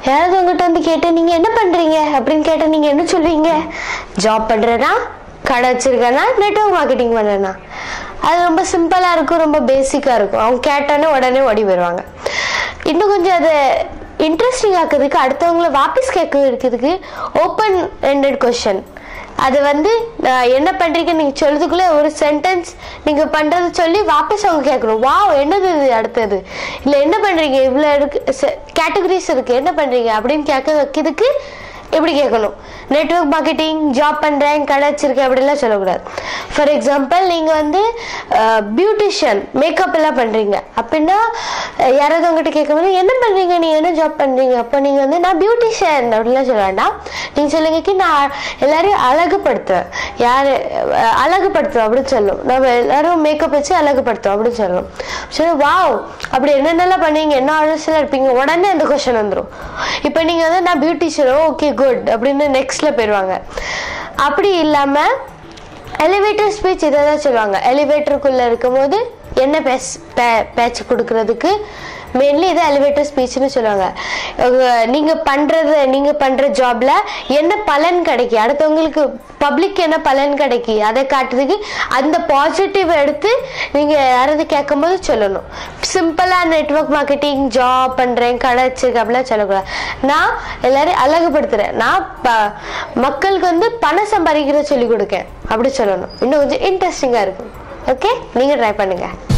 யாராவது உங்ககிட்ட வந்து கேட்டு நீங்க என்ன பண்றீங்க அப்படின்னு கேட்டா நீங்க என்ன சொல்வீங்க ஜாப் பண்றேனா கடை வச்சிருக்கேனா நெட்வொர்க் மார்க்கெட்டிங் பண்றேனா அது ரொம்ப சிம்பிளா இருக்கும் ரொம்ப பேசிக்கா இருக்கும் அவங்க கேட்டானே உடனே ஓடி வருவாங்க இன்னும் கொஞ்சம் அதை இன்ட்ரெஸ்டிங் ஆக்குறதுக்கு அடுத்தவங்கள வாபஸ் கேட்க இருக்கிறதுக்கு ஓப்பன் எண்டட் கொஷன் அது வந்து நான் என்ன பண்றீங்க நீங்க சொல்றதுக்குள்ள ஒரு சென்டென்ஸ் நீங்க பண்றது சொல்லி வாபஸ் அவங்க கேட்கணும் வாவ் என்னது இது அடுத்தது இல்ல என்ன பண்றீங்க இவ்வளவு இருக்கு கேட்டகரிஸ் இருக்கு என்ன பண்றீங்க அப்படின்னு கேட்க வைக்கிறதுக்கு எப்படி கேட்கணும் நெட்வொர்க் மார்க்கெட்டிங் ஜாப் பண்றேன் கடை வச்சிருக்கேன் அப்படிலாம் சொல்லக்கூடாது ஃபார் எக்ஸாம்பிள் நீங்க வந்து பியூட்டிஷியன் மேக்கப் எல்லாம் பண்றீங்க அப்படின்னா அஹ், யாராவது உங்ககிட்ட கேட்கும்போது என்ன பண்றீங்க நீங்க என்ன ஜாப் பண்றீங்க அப்போ நீங்க வந்து நான் பியூட்டிஷியன் அப்படிலாம் சொல்ல வேண்டாம் நீங்க சொல்லுங்க "கி, நான் எல்லாரையும் அழகுபடுத்துவேன் யாரு அஹ், அழகுபடுத்துவேன் அப்படின்னு சொல்லும் நம்ம எல்லாரும் மேக்கப் வச்சு அழகுபடுத்துவோம் அப்படின்னு சொல்லணும் சரி வாவ் அப்படி என்னென்னலாம் பண்ணுவீங்க என்ன ஆர்டர்ஸ்லாம் இருப்பீங்க உடனே அந்த கொஷன் வந்துடும் இப்போ நீங்க வந்து நான் பியூட்டிஷியன் ஓகே குட் அப்படின்னு நெக்ஸ்ட்ல போயிடுவாங்க அப்படி இல்லாம எலிவேட்டர் ஸ்பீச் இதை தான் சொல்லுவாங்க எலிவேட்டருக்குள்ள இருக்கும்போது என்ன பேச பே- பேச்சு கொடுக்கறதுக்கு மெயின்லி இதை எலிவேட்டர் ஸ்பீச்னு சொல்லுவாங்க உங்க- நீங்க பண்றது நீங்க பண்ற ஜாப்ல என்ன பலன் கிடைக்கும் அடுத்தவங்களுக்கு பப்ளிக் என்ன பலன் கிடைக்கும் அதை காட்டுறதுக்கு அந்த பாசிட்டிவ் எடுத்து நீங்க யாராவது கேட்கும்போது சொல்லணும் சிம்பிளா நெட்வொர்க் மார்க்கெட்டிங் ஜாப் பண்றேன் கடை வச்சிருக்கேன் அப்படிலாம் சொல்லக்கூடாது நான் எல்லாரையும் அழகுபடுத்துறேன் நான் ப- மக்களுக்கு வந்து பணம் சம்பாதிக்கிற சொல்லி கொடுக்கேன் அப்படி சொல்லணும் இன்னும் கொஞ்சம் இன்ட்ரெஸ்டிங்கா இருக்கும் ஓகே நீங்க ட்ரை பண்ணுங்க